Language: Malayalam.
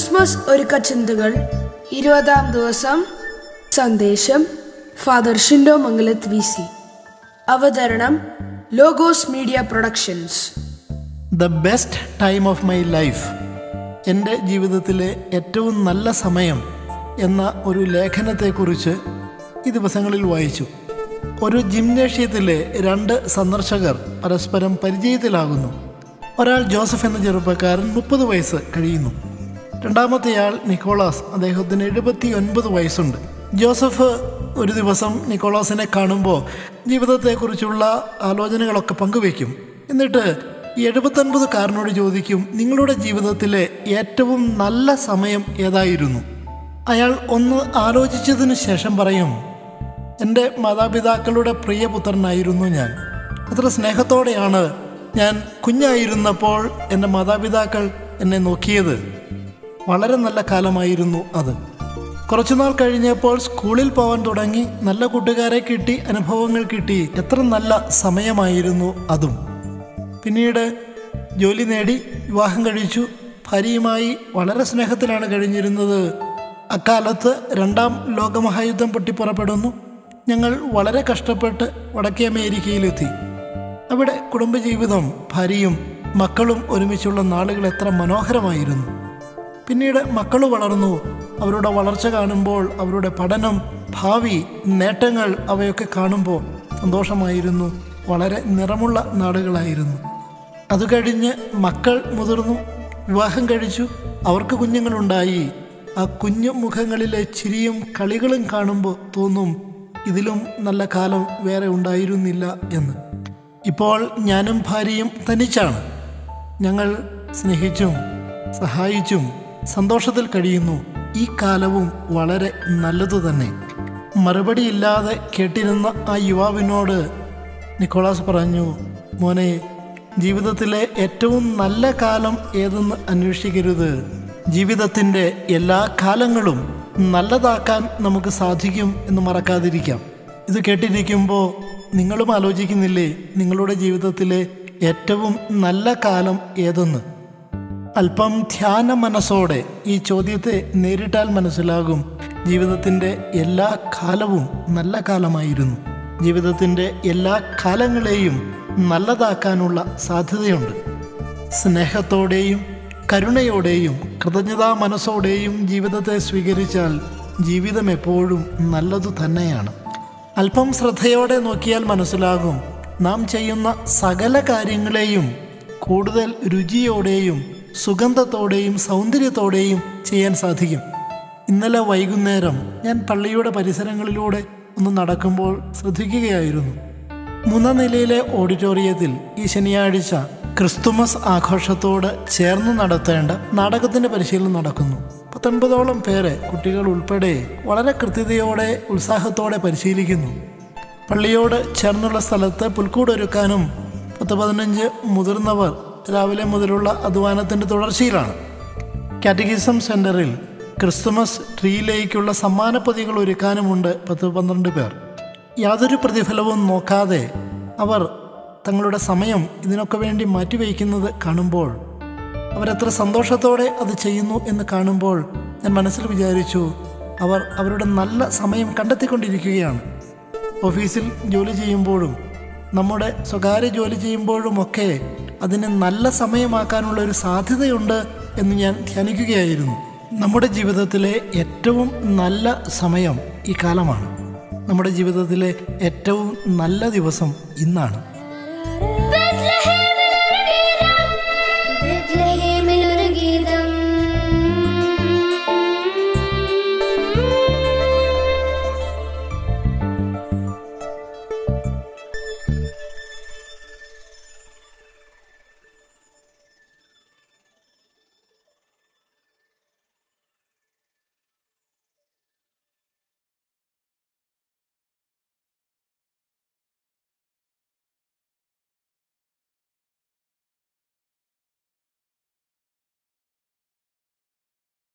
ക്രിസ്മസ് ഒരുക്കച്ചിന്തകൾ ഇരുപതാം ദിവസം സന്ദേശം father Shindo Mangalath V C അവതരണം logos media productions the best time of my life എൻ്റെ ജീവിതത്തിലെ ഏറ്റവും നല്ല സമയം എന്ന ഒരു ലേഖനത്തെക്കുറിച്ച് ഈ ദിവസങ്ങളിൽ വായിച്ചു ഒരു ജിംനേഷ്യത്തിലെ രണ്ട് സന്ദർശകർ പരസ്പരം പരിചയത്തിലാകുന്നു ഒരാൾ ജോസഫ് എന്ന ചെറുപ്പക്കാരൻ മുപ്പത് വയസ്സ് കഴിയുന്നു രണ്ടാമത്തെയാൾ നിക്കോളാസ് അദ്ദേഹത്തിന് എഴുപത്തി ഒൻപത് വയസ്സുണ്ട് ജോസഫ് ഒരു ദിവസം നിക്കോളാസിനെ കാണുമ്പോൾ ജീവിതത്തെക്കുറിച്ചുള്ള ആലോചനകളൊക്കെ പങ്കുവയ്ക്കും എന്നിട്ട് ഈ എഴുപത്തൊൻപതുകാരനോട് ചോദിക്കും നിങ്ങളുടെ ജീവിതത്തിലെ ഏറ്റവും നല്ല സമയം ഏതായിരുന്നു അയാൾ ഒന്ന് ആലോചിച്ചതിന് ശേഷം പറയും എൻ്റെ മാതാപിതാക്കളുടെ പ്രിയപുത്രനായിരുന്നു ഞാൻ അത്ര സ്നേഹത്തോടെയാണ് ഞാൻ കുഞ്ഞായിരുന്നപ്പോൾ എൻ്റെ മാതാപിതാക്കൾ എന്നെ നോക്കിയത് വളരെ നല്ല കാലമായിരുന്നു അത് കുറച്ചുനാൾ കഴിഞ്ഞപ്പോൾ സ്കൂളിൽ പോകാൻ തുടങ്ങി നല്ല കൂട്ടുകാരെ കിട്ടി അനുഭവങ്ങൾ കിട്ടി എത്ര നല്ല സമയമായിരുന്നു അതും പിന്നീട് ജോലി നേടി വിവാഹം കഴിച്ചു ഭാര്യയുമായി വളരെ സ്നേഹത്തിലാണ് കഴിഞ്ഞിരുന്നത് അക്കാലത്ത് രണ്ടാം ലോകമഹായുദ്ധം പൊട്ടിപ്പുറപ്പെടുന്നു ഞങ്ങൾ വളരെ കഷ്ടപ്പെട്ട് വടക്കേ അമേരിക്കയിലെത്തി അവിടെ കുടുംബജീവിതം ഭാര്യയും മക്കളും ഒരുമിച്ചുള്ള നാളുകൾ എത്ര മനോഹരമായിരുന്നു പിന്നീട് മക്കൾ വളർന്നു അവരുടെ വളർച്ച കാണുമ്പോൾ അവരുടെ പഠനം ഭാവി നേട്ടങ്ങൾ അവയൊക്കെ കാണുമ്പോൾ സന്തോഷമായിരുന്നു വളരെ നിറമുള്ള നാടുകളായിരുന്നു അത് കഴിഞ്ഞ് മക്കൾ മുതിർന്നു വിവാഹം കഴിച്ചു അവർക്ക് കുഞ്ഞുങ്ങളുണ്ടായി ആ കുഞ്ഞു മുഖങ്ങളിലെ ചിരിയും കളികളും കാണുമ്പോൾ തോന്നും ഇതിലും നല്ല കാലം വേറെ ഉണ്ടായിരുന്നില്ല എന്ന് ഇപ്പോൾ ഞാനും ഭാര്യയും തനിച്ചാണ് ഞങ്ങൾ സ്നേഹിച്ചും സഹായിച്ചും സന്തോഷത്തിൽ കഴിയുന്നു ഈ കാലവും വളരെ നല്ലതു തന്നെ മറുപടിയില്ലാതെ കേട്ടിരുന്ന ആ യുവാവിനോട് നിക്കോളാസ് പറഞ്ഞു മോനെ ജീവിതത്തിലെ ഏറ്റവും നല്ല കാലം ഏതെന്ന് അന്വേഷിക്കരുത് ജീവിതത്തിൻ്റെ എല്ലാ കാലങ്ങളും നല്ലതാക്കാൻ നമുക്ക് സാധിക്കും എന്ന് മറക്കാതിരിക്കാം ഇത് കേട്ടിരിക്കുമ്പോൾ നിങ്ങളും ആലോചിക്കുന്നില്ലേ നിങ്ങളുടെ ജീവിതത്തിലെ ഏറ്റവും നല്ല കാലം ഏതെന്ന് അല്പം ധ്യാന മനസ്സോടെ ഈ ചോദ്യത്തെ നേരിട്ടാൽ മനസ്സിലാകും ജീവിതത്തിൻ്റെ എല്ലാ കാലവും നല്ല കാലമായിരുന്നു ജീവിതത്തിൻ്റെ എല്ലാ കാലങ്ങളെയും നല്ലതാക്കാനുള്ള സാധ്യതയുണ്ട് സ്നേഹത്തോടെയും കരുണയോടെയും കൃതജ്ഞതാ മനസ്സോടെയും ജീവിതത്തെ സ്വീകരിച്ചാൽ ജീവിതം എപ്പോഴും നല്ലതു തന്നെയാണ് അല്പം ശ്രദ്ധയോടെ നോക്കിയാൽ മനസ്സിലാകും നാം ചെയ്യുന്ന സകല കാര്യങ്ങളെയും കൂടുതൽ രുചിയോടെയും സുഗന്ധത്തോടെയും സൗന്ദര്യത്തോടെയും ചെയ്യാൻ സാധിക്കും ഇന്നലെ വൈകുന്നേരം ഞാൻ പള്ളിയുടെ പരിസരങ്ങളിലൂടെ ഒന്ന് നടക്കുമ്പോൾ ശ്രദ്ധിക്കുകയായിരുന്നു മൂന്നാം നിലയിലെ ഓഡിറ്റോറിയത്തിൽ ഈ ശനിയാഴ്ച ക്രിസ്തുമസ് ആഘോഷത്തോട് ചേർന്ന് നടത്തേണ്ട നാടകത്തിന്റെ പരിശീലനം നടക്കുന്നു പത്തൊൻപതോളം പേരെ കുട്ടികൾ ഉൾപ്പെടെ വളരെ കൃത്യതയോടെ ഉത്സാഹത്തോടെ പരിശീലിക്കുന്നു പള്ളിയോട് ചേർന്നുള്ള സ്ഥലത്ത് പുൽക്കൂടൊരുക്കാനും പത്ത് പതിനഞ്ച് മുതിർന്നവർ രാവിലെ മുതലുള്ള അധ്വാനത്തിൻ്റെ തുടർച്ചയിലാണ് കാറ്റഗിസം സെൻറ്ററിൽ ക്രിസ്തുമസ് ട്രീയിലേക്കുള്ള സമ്മാനപ്പൊതികൾ ഒരുക്കാനുമുണ്ട് പത്ത് പന്ത്രണ്ട് പേർ യാതൊരു പ്രതിഫലവും നോക്കാതെ അവർ തങ്ങളുടെ സമയം ഇതിനൊക്കെ വേണ്ടി മാറ്റിവെക്കുന്നത് കാണുമ്പോൾ അവരെത്ര സന്തോഷത്തോടെ അത് ചെയ്യുന്നു എന്ന് കാണുമ്പോൾ ഞാൻ മനസ്സിൽ വിചാരിച്ചു അവർ അവരുടെ നല്ല സമയം കണ്ടെത്തിക്കൊണ്ടിരിക്കുകയാണ് ഓഫീസിൽ ജോലി ചെയ്യുമ്പോഴും നമ്മുടെ സ്വകാര്യ ജോലി ചെയ്യുമ്പോഴുമൊക്കെ അതിനെ നല്ല സമയമാക്കാനുള്ള ഒരു സാധ്യതയുണ്ട് എന്ന് ഞാൻ ധ്യാനിക്കുകയായിരുന്നു നമ്മുടെ ജീവിതത്തിലെ ഏറ്റവും നല്ല സമയം ഈ കാലമാണ് നമ്മുടെ ജീവിതത്തിലെ ഏറ്റവും നല്ല ദിവസം ഇന്നാണ്